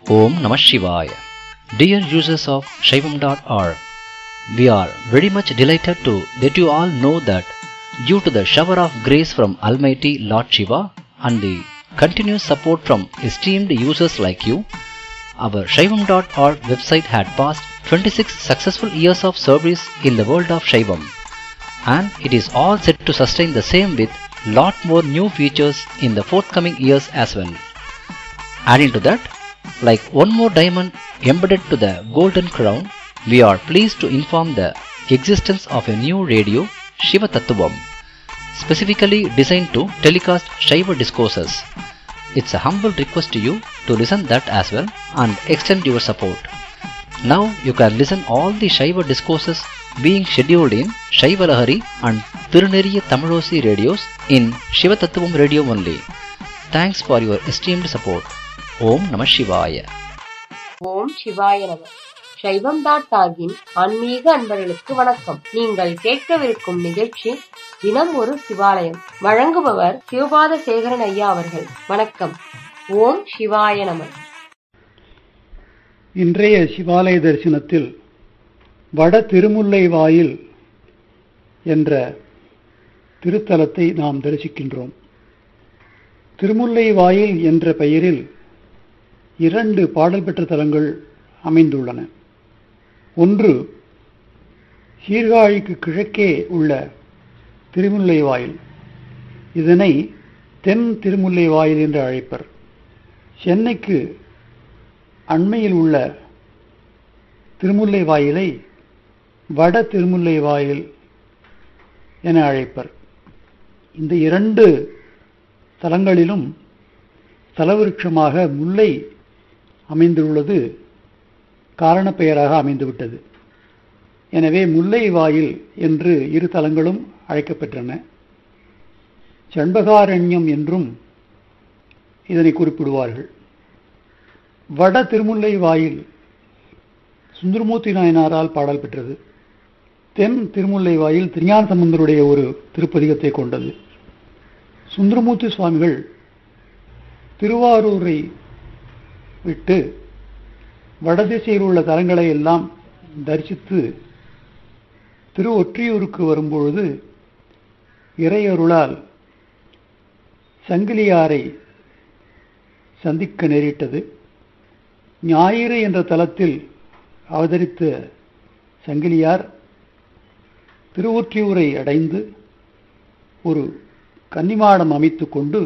Om Namah Shivaya. Dear users of Shaivam.org, we are very much delighted to that you all know that due to the shower of grace from Almighty Lord Shiva and the continuous support from esteemed users like you, our Shaivam.org website had passed 26 successful years of service in the world of Shaivam and it is all set to sustain the same with lot more new features in the forthcoming years as well. Adding to that, like one more diamond embedded to the golden crown, we are pleased to inform the existence of a new radio, Shiva Tattvam, specifically designed to telecast Shiva discourses. It's a humble request to you to listen that as well and extend your support. Now you can listen all the Shiva discourses being scheduled in Shiva Lahari and Tiruneriya Tamilosi radios in Shiva Tattvam radio only. Thanks for your esteemed support. Om Namah Shivaya. ஓம் சிவாய நம சைவம் dot டாகின் ஆன்மீக அன்பர்களுக்கு வணக்கம் நீங்கள் கேட்கவிருக்கும் நிகழ்ச்சி தினம் ஒரு சிவாலயம் வழங்குபவர் சிவபாத சேகரன் ஐயா அவர்கள் வணக்கம் ஓம் சிவாய நம இன்றைய சிவாலய தரிசனத்தில் வட திருமுல்லை வாயில் என்ற திருத்தலத்தை நாம் தரிசிக்கின்றோம் திருமுல்லை வாயில் என்ற பெயரில் இரண்டு பாடல் பெற்ற தலங்கள் அமைந்துள்ளன ஒன்று சீர்காழிக்கு கிழக்கே உள்ள திருமுல்லை வாயில் இதனை தென் திருமுல்லை வாயில் என்று அழைப்பர் சென்னைக்கு அண்மையில் உள்ள திருமுல்லை வாயிலை வட திருமுல்லை வாயில் என அழைப்பர் இந்த இரண்டு தலங்களிலும் தலவிருட்சமாக முல்லை அமைந்துள்ளது காரணப்பெயராக அமைந்துவிட்டது எனவே முல்லை வாயில் என்று இரு தலங்களும் அழைக்கப்பெற்றன சண்பகாரண்யம் என்றும் இதனை குறிப்பிடுவார்கள் வட திருமுல்லை வாயில் சுந்தரமூர்த்தி நாயனாரால் பாடல் பெற்றது தென் திருமுல்லை வாயில் திருஞான சம்பந்தருடைய ஒரு திருப்பதிகத்தை கொண்டது சுந்தரமூர்த்தி சுவாமிகள் திருவாரூரை விட்டு வடதிசையில் உள்ள தலங்களை எல்லாம் தரிசித்து திரு ஒற்றியூருக்கு வரும்பொழுது இறையருளால் சங்கிலியாரை சந்திக்க நேரிட்டது ஞாயிறு என்ற தலத்தில் அவதரித்த சங்கிலியார் திருவொற்றியூரை அடைந்து ஒரு கன்னிமாடம் அமைத்து கொண்டு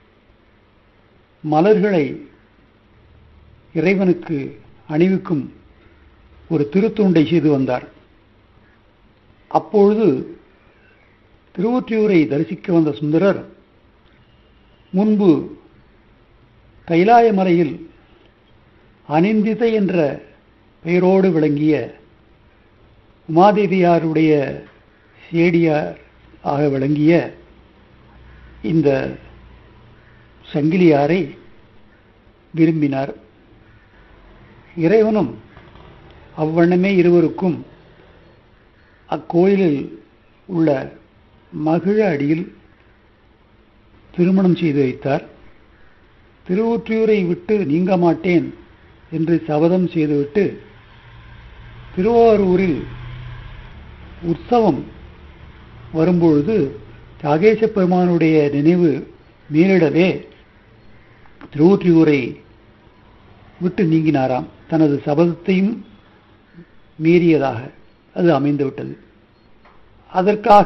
மலர்களை இறைவனுக்கு அணிவிக்கும் ஒரு திருத்தூண்டை செய்து வந்தார் அப்பொழுது திருவொற்றியூரை தரிசிக்க வந்த சுந்தரர் முன்பு கைலாய மலையில் அனிந்திதை என்ற பெயரோடு விளங்கிய உமாதேவியாருடைய சேடியார் ஆக விளங்கிய இந்த சங்கிலியாரை விரும்பினார் இறைவனும் அவ்வண்ணமே இருவருக்கும் அக்கோயிலில் உள்ள மகிழ அடியில் திருமணம் செய்து வைத்தார் திருவொற்றியூரை விட்டு நீங்க மாட்டேன் என்று சபதம் செய்துவிட்டு திருவாரூரில் உற்சவம் வரும்பொழுது தியாகேச பெருமானுடைய நினைவு மேலிடவே திருவொற்றியூரை விட்டு நீங்கினாராம் தனது சபதத்தையும் மீறியதாக அது அமைந்துவிட்டது அதற்காக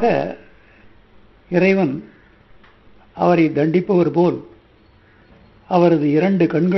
இறைவன் அவரை தண்டிப்பவர் போல் அவரது இரண்டு கண்கள்